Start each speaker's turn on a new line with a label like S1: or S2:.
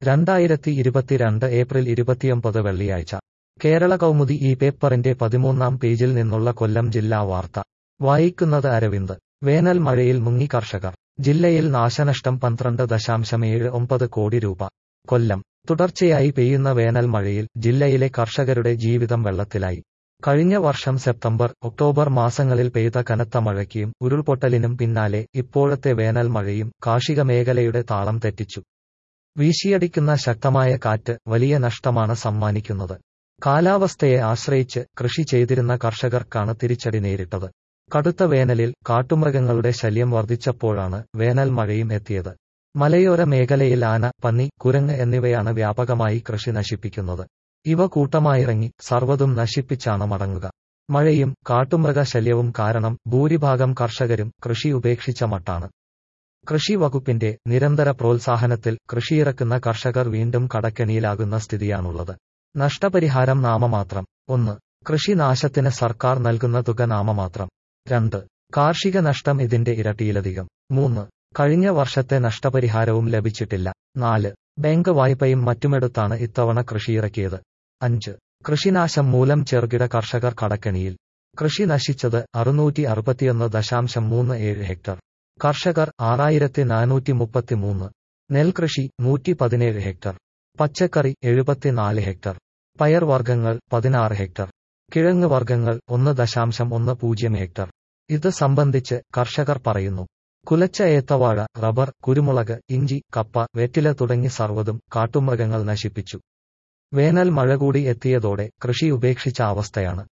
S1: രണ്ടായിരത്തി ഇരുപത്തിരണ്ട് ഏപ്രിൽ ഇരുപത്തിയൊമ്പത് വെള്ളിയാഴ്ച കേരള കൗമുദി ഈ പേപ്പറിന്റെ പതിമൂന്നാം പേജിൽ നിന്നുള്ള കൊല്ലം ജില്ലാ വാർത്ത വായിക്കുന്നത് അരവിന്ദ് വേനൽ മഴയിൽ മുങ്ങി കർഷകർ ജില്ലയിൽ നാശനഷ്ടം പന്ത്രണ്ട് ദശാംശം ഏഴ് ഒമ്പത് കോടി രൂപ കൊല്ലം തുടർച്ചയായി പെയ്യുന്ന വേനൽ മഴയിൽ ജില്ലയിലെ കർഷകരുടെ ജീവിതം വെള്ളത്തിലായി കഴിഞ്ഞ വർഷം സെപ്റ്റംബർ ഒക്ടോബർ മാസങ്ങളിൽ പെയ്ത കനത്ത മഴയ്ക്കും ഉരുൾപൊട്ടലിനും പിന്നാലെ ഇപ്പോഴത്തെ വേനൽ മഴയും കാർഷിക മേഖലയുടെ താളം തെറ്റിച്ചു വീശിയടിക്കുന്ന ശക്തമായ കാറ്റ് വലിയ നഷ്ടമാണ് സമ്മാനിക്കുന്നത് കാലാവസ്ഥയെ ആശ്രയിച്ച് കൃഷി ചെയ്തിരുന്ന കർഷകർക്കാണ് തിരിച്ചടി നേരിട്ടത് കടുത്ത വേനലിൽ കാട്ടുമൃഗങ്ങളുടെ ശല്യം വർദ്ധിച്ചപ്പോഴാണ് വേനൽ മഴയും എത്തിയത് മലയോര മേഖലയിൽ ആന പന്നി കുരങ്ങ് എന്നിവയാണ് വ്യാപകമായി കൃഷി നശിപ്പിക്കുന്നത് ഇവ കൂട്ടമായിറങ്ങി സർവ്വതും നശിപ്പിച്ചാണ് മടങ്ങുക മഴയും കാട്ടുമൃഗ ശല്യവും കാരണം ഭൂരിഭാഗം കർഷകരും കൃഷി ഉപേക്ഷിച്ച മട്ടാണ് കൃഷി വകുപ്പിന്റെ നിരന്തര പ്രോത്സാഹനത്തിൽ കൃഷിയിറക്കുന്ന കർഷകർ വീണ്ടും കടക്കെണിയിലാകുന്ന സ്ഥിതിയാണുള്ളത് നഷ്ടപരിഹാരം നാമമാത്രം ഒന്ന് കൃഷി നാശത്തിന് സർക്കാർ നൽകുന്ന തുക നാമമാത്രം രണ്ട് കാർഷിക നഷ്ടം ഇതിന്റെ ഇരട്ടിയിലധികം മൂന്ന് കഴിഞ്ഞ വർഷത്തെ നഷ്ടപരിഹാരവും ലഭിച്ചിട്ടില്ല നാല് ബാങ്ക് വായ്പയും മറ്റുമെടുത്താണ് ഇത്തവണ കൃഷിയിറക്കിയത് അഞ്ച് കൃഷിനാശം മൂലം ചെറുകിട കർഷകർ കടക്കെണിയിൽ കൃഷി നശിച്ചത് അറുന്നൂറ്റി അറുപത്തിയൊന്ന് ദശാംശം മൂന്ന് ഏഴ് ഹെക്ടർ കർഷകർ ആറായിരത്തി നാനൂറ്റി മുപ്പത്തിമൂന്ന് നെൽകൃഷി നൂറ്റി പതിനേഴ് ഹെക്ടർ പച്ചക്കറി എഴുപത്തിനാല് ഹെക്ടർ പയർവർഗ്ഗങ്ങൾ പതിനാറ് ഹെക്ടർ കിഴങ്ങ് വർഗ്ഗങ്ങൾ ഒന്ന് ദശാംശം ഒന്ന് പൂജ്യം ഹെക്ടർ ഇത് സംബന്ധിച്ച് കർഷകർ പറയുന്നു കുലച്ച ഏത്തവാഴ റബ്ബർ കുരുമുളക് ഇഞ്ചി കപ്പ വെറ്റില തുടങ്ങി സർവ്വതും കാട്ടുമൃഗങ്ങൾ നശിപ്പിച്ചു വേനൽ മഴ കൂടി എത്തിയതോടെ കൃഷി ഉപേക്ഷിച്ച അവസ്ഥയാണ്